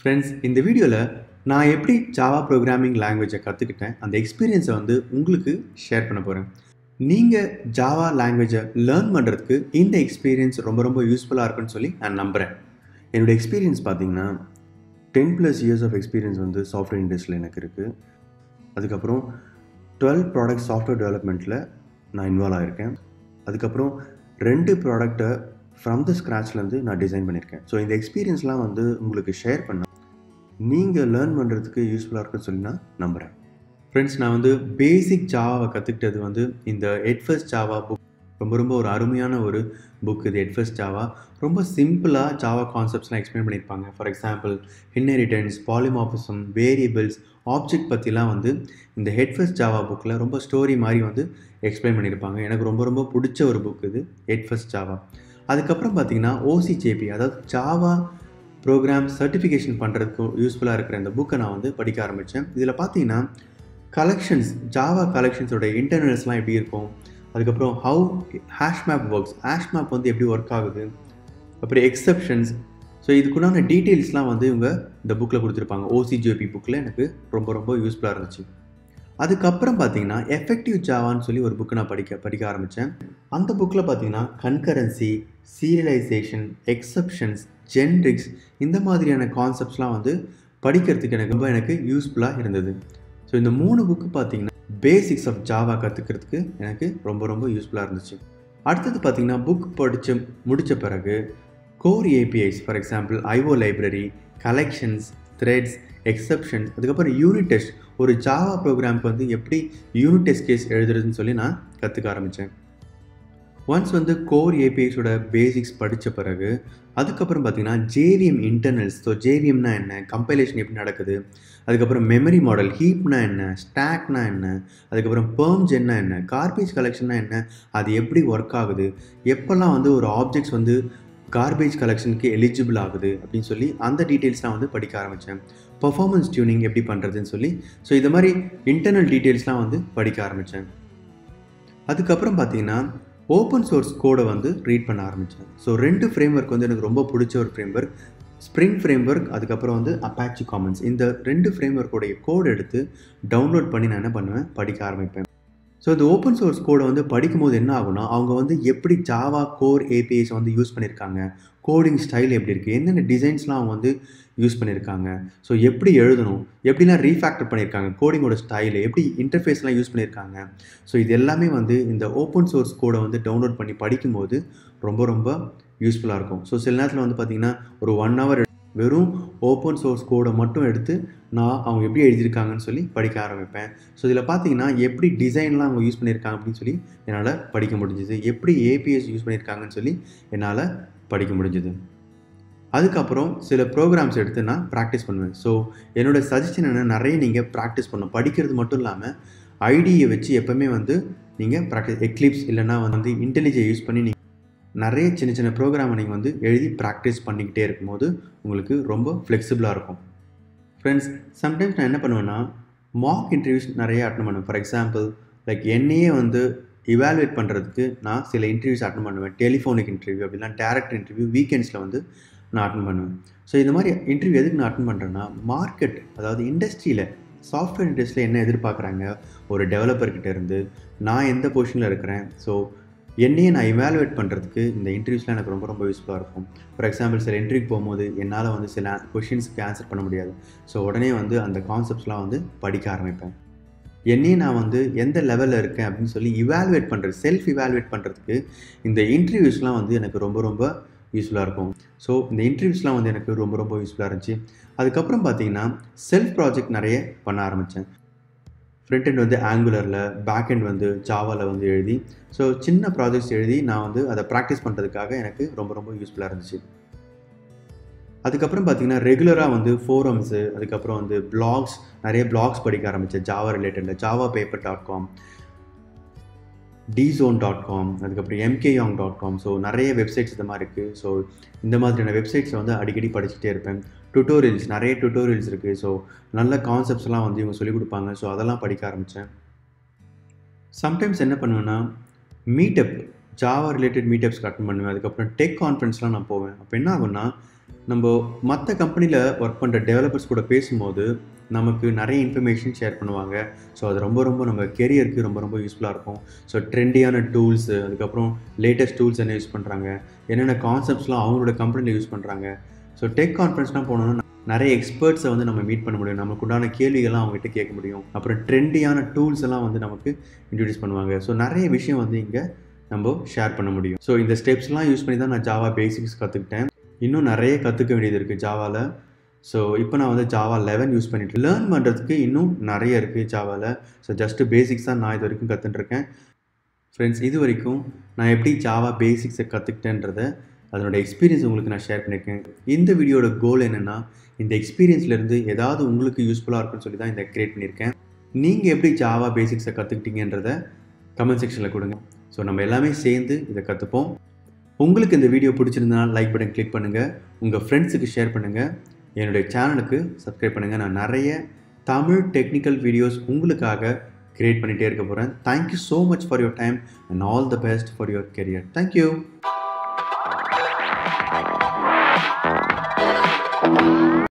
Friends இந்த வீடியோவில் நான் எப்படி ஜாவா ப்ரோக்ராமிங் லாங்குவேஜை கற்றுக்கிட்டேன் அந்த எக்ஸ்பீரியன்ஸை வந்து உங்களுக்கு ஷேர் பண்ண போகிறேன் நீங்கள் ஜாவா லாங்குவேஜை லேர்ன் பண்ணுறதுக்கு இந்த எக்ஸ்பீரியன்ஸ் ரொம்ப ரொம்ப யூஸ்ஃபுல்லாக இருக்குன்னு சொல்லி நான் நம்புகிறேன் என்னோடய எக்ஸ்பீரியன்ஸ் பார்த்தீங்கன்னா ten plus years of experience வந்து சாஃப்ட்வேர் இண்டஸ்ட்ரியில் எனக்கு இருக்குது அதுக்கப்புறம் டுவெல் ப்ராடக்ட் சாஃப்ட்வேர் டெவலப்மெண்ட்டில் நான் இன்வால்வ் ஆகியிருக்கேன் அதுக்கப்புறம் ரெண்டு ப்ராடக்டை ஃப்ரம் த ஸ்க்ராட்ச்லேருந்து நான் டிசைன் பண்ணியிருக்கேன் ஸோ இந்த எக்ஸ்பீரியன்ஸ்லாம் வந்து உங்களுக்கு ஷேர் பண்ண நீங்கள் லேர்ன் பண்ணுறதுக்கு யூஸ்ஃபுல்லாக இருக்குன்னு சொல்லி நான் நம்புகிறேன் ஃப்ரெண்ட்ஸ் நான் வந்து பேசிக் ஜாவாவை கற்றுக்கிட்டது வந்து இந்த எட்ஃபர்ஸ்ட் ஜாவா புக் ரொம்ப ரொம்ப ஒரு அருமையான ஒரு புக் இது எட்ஃபர்ஸ்ட் ஜாவா ரொம்ப சிம்பிளாக ஜாவா கான்செப்ட்ஸ்லாம் எக்ஸ்பிளைன் பண்ணியிருப்பாங்க for example inheritance polymorphism variables object பற்றிலாம் வந்து இந்த ஹெட்ஃபர்ஸ்ட் ஜாவா புக்கில் ரொம்ப ஸ்டோரி மாதிரி வந்து எக்ஸ்பிளைன் பண்ணியிருப்பாங்க எனக்கு ரொம்ப ரொம்ப பிடிச்ச ஒரு புக் இது ஹெட்ஃபர்ஸ்ட் ஜாவா அதுக்கப்புறம் பார்த்தீங்கன்னா ஓசிஜேபி அதாவது ஜாவா ப்ரோக்ராம் சர்டிஃபிகேஷன் பண்ணுறதுக்கு யூஸ்ஃபுல்லாக இருக்கிற இந்த புக்கை நான் வந்து படிக்க ஆரம்பித்தேன் இதில் பார்த்தீங்கன்னா கலெக்ஷன்ஸ் ஜாவா கலெக்ஷன்ஸோட இன்டர்னல்ஸ்லாம் எப்படி இருக்கும் அதுக்கப்புறம் how hash map works hash map வந்து எப்படி ஒர்க் ஆகுது அப்புறம் எக்ஸப்ஷன்ஸ் ஸோ இதுக்குண்டான டீட்டெயில்ஸ்லாம் வந்து இவங்க இந்த புக்கில் கொடுத்துருப்பாங்க ஓசிஜிஓபி புக்கில் எனக்கு ரொம்ப ரொம்ப யூஸ்ஃபுல்லாக இருந்துச்சு அதுக்கப்புறம் பார்த்தீங்கன்னா எஃபெக்டிவ் ஜாவான்னு சொல்லி ஒரு புக்கு நான் படிக்க படிக்க ஆரம்பித்தேன் அந்த புக்கில் பார்த்தீங்கன்னா கன்கரன்சி சீரியலைசேஷன் எக்ஸப்ஷன்ஸ் ஜென்ரிக்ஸ் இந்த மாதிரியான கான்செப்ட்ஸ்லாம் வந்து படிக்கிறதுக்கு எனக்கு ரொம்ப எனக்கு யூஸ்ஃபுல்லாக இருந்தது ஸோ இந்த மூணு புக்கு பார்த்தீங்கன்னா பேசிக்ஸ் ஆஃப் ஜாவா கற்றுக்கிறதுக்கு எனக்கு ரொம்ப ரொம்ப யூஸ்ஃபுல்லாக இருந்துச்சு அடுத்தது பார்த்தீங்கன்னா புக் படித்து முடித்த பிறகு core APIs for example IO library collections threads exceptions அதுக்கப்புறம் யூனிட் டெஸ்ட் ஒரு ஜாவா ப்ரோக்ராம்க்கு வந்து எப்படி யூனிட் டெஸ்ட் கேஸ் எழுதுறதுன்னு சொல்லி நான் கற்றுக்க ஆரம்பித்தேன் ஒன்ஸ் வந்து கோர் ஏபிஐஸோட பேசிக்ஸ் படித்த பிறகு அதுக்கப்புறம் பார்த்தீங்கன்னா ஜேவிஎம் இன்டர்னல்ஸ் ஸோ ஜேவிஎம்னா என்ன கம்பைலேஷன் எப்படி நடக்குது அதுக்கப்புறம் மெமரி மாடல் ஹீப்னா என்ன ஸ்டாக்னா என்ன அதுக்கப்புறம் பேர்ம்ஜென்னா என்ன கார்பேஜ் கலெக்ஷன்னா என்ன அது எப்படி ஒர்க் ஆகுது எப்போல்லாம் வந்து ஒரு ஆப்ஜெக்ட்ஸ் வந்து கார்பேஜ் கலெக்ஷனுக்கு எலிஜிபிள் ஆகுது அப்படின்னு சொல்லி அந்த டீட்டெயில்ஸ்லாம் வந்து படிக்க ஆரம்பித்தேன் பர்ஃபார்மன்ஸ் டியூனிங் எப்படி பண்ணுறதுன்னு சொல்லி ஸோ இது மாதிரி இன்டர்னல் டீட்டெயில்ஸ்லாம் வந்து படிக்க ஆரம்பித்தேன் அதுக்கப்புறம் பார்த்தீங்கன்னா ஓப்பன் சோர்ஸ் கோடை வந்து ரீட் பண்ண ஆரம்பித்தேன் ஸோ ரெண்டு ஃப்ரேம் ஒர்க் வந்து எனக்கு ரொம்ப பிடிச்ச ஒரு framework spring framework அதுக்கப்புறம் வந்து அப்பாச்சி காமன்ஸ் இந்த ரெண்டு ஃப்ரேம் ஒர்க்கோடைய கோட் எடுத்து டவுன்லோட் பண்ணி நான் என்ன பண்ணுவேன் படிக்க ஆரம்பிப்பேன் ஸோ இந்த ஓப்பன் சோர்ஸ் கோடை வந்து படிக்கும்போது என்ன ஆகும்னா அவங்க வந்து எப்படி ஜாவா கோர் ஏபிஐஸ் வந்து யூஸ் பண்ணியிருக்காங்க கோடிங் ஸ்டைல் எப்படி இருக்குது என்னென்ன டிசைன்ஸ்லாம் அவங்க வந்து யூஸ் பண்ணியிருக்காங்க ஸோ எப்படி எழுதணும் எப்படிலாம் ரீஃபேக்டர் பண்ணியிருக்காங்க கோடிங்கோட ஸ்டைலு எப்படி இன்டர்ஃபேஸ்லாம் யூஸ் பண்ணியிருக்காங்க ஸோ இது எல்லாமே வந்து இந்த ஓப்பன் சோர்ஸ் கோடை வந்து டவுன்லோட் பண்ணி படிக்கும்போது ரொம்ப ரொம்ப யூஸ்ஃபுல்லாக இருக்கும் ஸோ சில நேரத்தில் வந்து பார்த்திங்கன்னா ஒரு ஒன் ஹவர் வெறும் ஓப்பன் சோர்ஸ் கோடை மட்டும் எடுத்து நான் அவங்க எப்படி எழுதியிருக்காங்கன்னு சொல்லி படிக்க ஆரம்பிப்பேன் ஸோ இதில் பார்த்தீங்கன்னா எப்படி டிசைன்லாம் அவங்க யூஸ் பண்ணியிருக்காங்க அப்படின்னு சொல்லி என்னால் படிக்க முடிஞ்சுது எப்படி ஏபிஎஸ் யூஸ் பண்ணியிருக்காங்கன்னு சொல்லி என்னால் படிக்க முடிஞ்சுது அதுக்கப்புறம் சில ப்ரோக்ராம்ஸ் எடுத்து நான் ப்ராக்டிஸ் பண்ணுவேன் ஸோ என்னோடய சஜஷன் என்ன நிறைய நீங்கள் ப்ராக்டிஸ் பண்ணணும் படிக்கிறது மட்டும் இல்லாமல் ஐடியை வச்சு எப்போவுமே வந்து நீங்கள் ப்ராக்டிஸ் எக்லிப்ஸ் இல்லைனா வந்து இன்டெலிஜை யூஸ் பண்ணி நீங்கள் நிறைய சின்ன சின்ன ப்ரோக்ராமை நீங்கள் வந்து எழுதி ப்ராக்டிஸ் பண்ணிக்கிட்டே இருக்கும்போது உங்களுக்கு ரொம்ப ஃப்ளெக்சிபிளாக இருக்கும் ஃப்ரெண்ட்ஸ் சம்டைம்ஸ் நான் என்ன பண்ணுவேன்னா மாக் இன்டர்வியூஸ் நிறைய அட்டன் பண்ணுவேன் ஃபார் எக்ஸாம்பிள் லைக் என்னையே வந்து இவாலுவேட் பண்ணுறதுக்கு நான் சில இன்டர்வியூஸ் அட்டன் பண்ணுவேன் டெலிஃபோனிக் இன்டர்வியூ அப்படின்னா டேரக்ட் இன்டர்வியூ வீக்கெண்ட்ஸில் வந்து நான் அட்டன் பண்ணுவேன் ஸோ இந்த மாதிரி இன்டர்வியூ எதுக்கு நான் அட்டன் பண்ணுறேன்னா மார்க்கெட் அதாவது இண்டஸ்ட்ரியில் சாஃப்ட்வேர் இண்டஸ்ட்ரியில் என்ன எதிர்பார்க்குறாங்க ஒரு டெவலப்பர்கிட்ட இருந்து நான் எந்த பொசிஷனில் இருக்கிறேன் ஸோ என்னையே நான் இவாலுவேட் பண்ணுறதுக்கு இந்த இன்டர்வியூஸ்லாம் எனக்கு ரொம்ப ரொம்ப யூஸ்ஃபுல்லாக இருக்கும் ஃபார் எக்ஸாம்பிள் சில இன்டர்வியூக்கு போகும்போது என்னால் வந்து சில கொஷின்ஸ்க்கு ஆன்சர் பண்ண முடியாது ஸோ உடனே வந்து அந்த கான்செப்ட்ஸ்லாம் வந்து படிக்க ஆரம்பிப்பேன் என்னையே நான் வந்து எந்த லெவலில் இருக்கேன் அப்படின்னு சொல்லி இவாலுவேட் பண்ணுறது செல்ஃப் இவாலுவேட் பண்ணுறதுக்கு இந்த இன்டர்வியூஸ்லாம் வந்து எனக்கு ரொம்ப ரொம்ப யூஸ்ஃபுல்லாக இருக்கும் ஸோ இந்த இன்டர்வியூஸ்லாம் வந்து எனக்கு ரொம்ப ரொம்ப யூஸ்ஃபுல்லாக இருந்துச்சு அதுக்கப்புறம் பார்த்தீங்கன்னா செல்ஃப் ப்ராஜெக்ட் நிறைய பண்ண ஆரம்பித்தேன் ஃப்ரண்ட் எண்ட் வந்து ஆங்குலரில் பேக் எண்ட் வந்து ஜாவாவில் வந்து எழுதி ஸோ சின்ன ப்ராஜெக்ட்ஸ் எழுதி நான் வந்து அதை ப்ராக்டிஸ் பண்ணுறதுக்காக எனக்கு ரொம்ப ரொம்ப யூஸ்ஃபுல்லாக இருந்துச்சு அதுக்கப்புறம் பார்த்தீங்கன்னா ரெகுலராக வந்து ஃபோரம்ஸு அதுக்கப்புறம் வந்து பிளாக்ஸ் நிறைய பிளாக்ஸ் படிக்க ஆரம்பித்தேன் ஜாவா ரிலேட்டடில் Java paper dot com DZone dot com அதுக்கப்புறம் எம்கேயாங் டாட் காம் ஸோ நிறைய வெப்சைட்ஸ் இந்த மாதிரி இருக்குது ஸோ இந்த மாதிரியான வெப்சைட்ஸை வந்து அடிக்கடி படிச்சுட்டே இருப்பேன் டுட்டோரியல்ஸ் நிறைய டுட்டோரியல்ஸ் இருக்குது ஸோ நல்ல கான்செப்ட்ஸ்லாம் வந்து இவங்க சொல்லிக் கொடுப்பாங்க ஸோ அதெல்லாம் படிக்க ஆரம்பித்தேன் சம்டைம்ஸ் என்ன பண்ணுவேன்னா மீட்டப் ஜாவா ரிலேட்டட் மீட்டப்ஸ்க்கு அட்டன் பண்ணுவேன் அதுக்கப்புறம் டெக் கான்ஃபரன்ஸ்லாம் நான் போவேன் அப்போ என்ன ஆகும்னா நம்ம மற்ற கம்பெனியில் ஒர்க் பண்ணுற டெவலப்பர்ஸ் கூட பேசும்போது நமக்கு நிறைய இன்ஃபர்மேஷன் ஷேர் பண்ணுவாங்க ஸோ அது ரொம்ப ரொம்ப நம்ம கெரியருக்கு ரொம்ப ரொம்ப யூஸ்ஃபுல்லாக இருக்கும் ஸோ ட்ரெண்டியான டூல்ஸு அதுக்கப்புறம் லேட்டஸ்ட் டூல்ஸ் என்ன யூஸ் பண்ணுறாங்க என்னென்ன கான்செப்ட்ஸ்லாம் அவங்களோட கம்பெனியில் யூஸ் பண்ணுறாங்க ஸோ டெக் கான்ஃபரன்ஸ்லாம் போனோம்னா நிறைய எக்ஸ்பர்ட்ஸை வந்து நம்ம மீட் பண்ண முடியும் நமக்கு உண்டான கேள்விகள்லாம் அவங்ககிட்ட கேட்க முடியும் அப்புறம் ட்ரெண்டியான டூல்ஸ் எல்லாம் வந்து நமக்கு இன்ட்ரடியூஸ் பண்ணுவாங்க ஸோ நிறைய விஷயம் வந்து இங்கே நம்ம ஷேர் பண்ண முடியும் ஸோ இந்த ஸ்டெப்ஸ்லாம் யூஸ் பண்ணி தான் நான் ஜாவா பேசிக்ஸ் கற்றுக்கிட்டேன் இன்னும் நிறைய கற்றுக்க வேண்டியது இருக்குது ஜாவாவில் ஸோ இப்போ நான் வந்து ஜாவா லெவன் யூஸ் பண்ணிட்டு லேர்ன் பண்ணுறதுக்கு இன்னும் நிறைய இருக்குது ஜாவாவில் ஸோ ஜஸ்ட்டு பேசிக்ஸ் தான் நான் இது வரைக்கும் கற்றுட்டுருக்கேன் ஃப்ரெண்ட்ஸ் இது வரைக்கும் நான் எப்படி ஜாவா பேசிக்ஸை கற்றுக்கிட்டேன்றதை அதனோட எக்ஸ்பீரியன்ஸ் உங்களுக்கு நான் ஷேர் பண்ணியிருக்கேன் இந்த வீடியோட கோல் என்னென்னா இந்த எக்ஸ்பீரியன்ஸ்லேருந்து ஏதாவது உங்களுக்கு யூஸ்ஃபுல்லாக இருக்குன்னு சொல்லி தான் இதை க்ரியேட் பண்ணியிருக்கேன் நீங்கள் எப்படி ஜாவா பேசிக்ஸை கற்றுக்கிட்டீங்கன்றத கமெண்ட் செக்ஷனில் கொடுங்க ஸோ நம்ம எல்லாமே சேர்ந்து இதை கற்றுப்போம் உங்களுக்கு இந்த வீடியோ பிடிச்சிருந்தனா லைக் பட்டன் கிளிக் பண்ணுங்கள் உங்கள் ஃப்ரெண்ட்ஸுக்கு ஷேர் பண்ணுங்கள் என்னுடைய சேனலுக்கு சப்ஸ்கிரைப் பண்ணுங்கள் நான் நிறைய தமிழ் டெக்னிக்கல் வீடியோஸ் உங்களுக்காக க்ரியேட் பண்ணிகிட்டே இருக்க போகிறேன் thank you so much for your time and all the best for your career thank you Thank you.